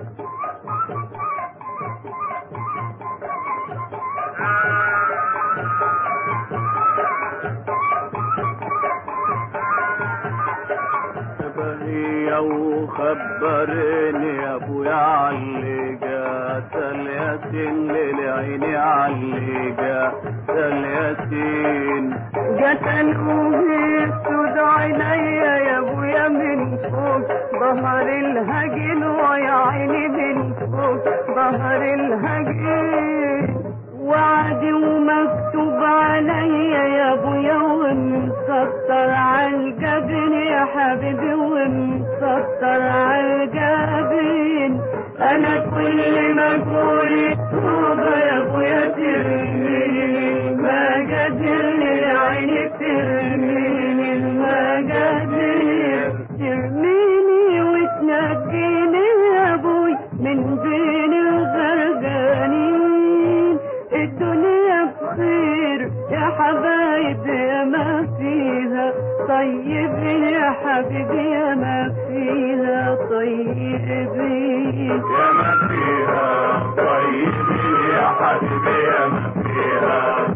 بهي وخبرني يا ابويا علقة الياسين للعيني علقة الياسين قتلوه السود عينيا يا ابويا من فوق ظهر الهجن ويا عيني من فوق ظهر الهجن وعدي ومكتوب عليا يا ابويا ومسطر على الجبين يا حبيبي ومسطر على الجبين انا كل ما اقول توبه يا ابويا ترميني ما قادرني يا عيني ترميني ما قادر ترميني وتنجيني يا ابوي من بين الغرقانين الدنيا بخير يا حبايب يا ما فيها طيب يا حبيبي يا ما فيها طيبين يا ما فيها طيبين يا حبيبي يا ما فيها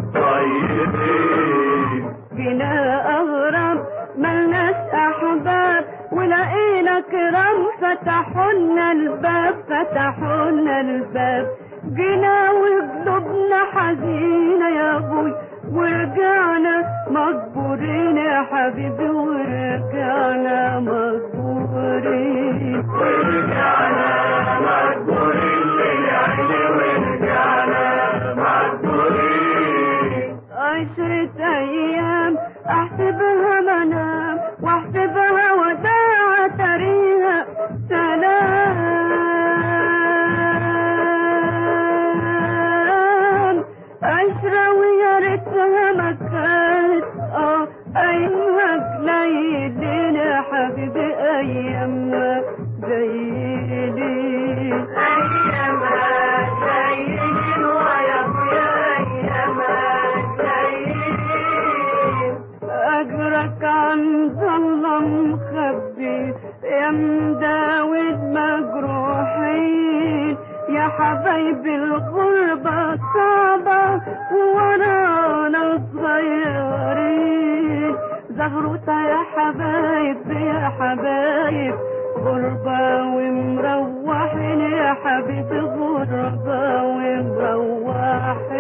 طيبين جينا أغرب ملناش أحباب ولقينا كرام فتحولنا الباب فتحولنا الباب جينا وقلوبنا حزينة يا أبوي ورجعنا مجبورين يا حبيبي ورجعنا مجبورين ورجعنا مجبورين للعين ورجعنا مجبورين عشرة أيام أحسبها منام وأحسبها وداع تريها سلام عشرة ويا ريتها ما كانت اه أيامها قليلين يا حبيبي أيامها قليلين أيامها قليلين ويا أبويا أيامها قليلين أجرك عند الله مخبي يا مداوي المجروحين يا حبايبي الغربة صعبة وورانا صغيرين زغروطة يا حبايب يا حبايب غربة ومروحين يا حبيبي غربة ومروحين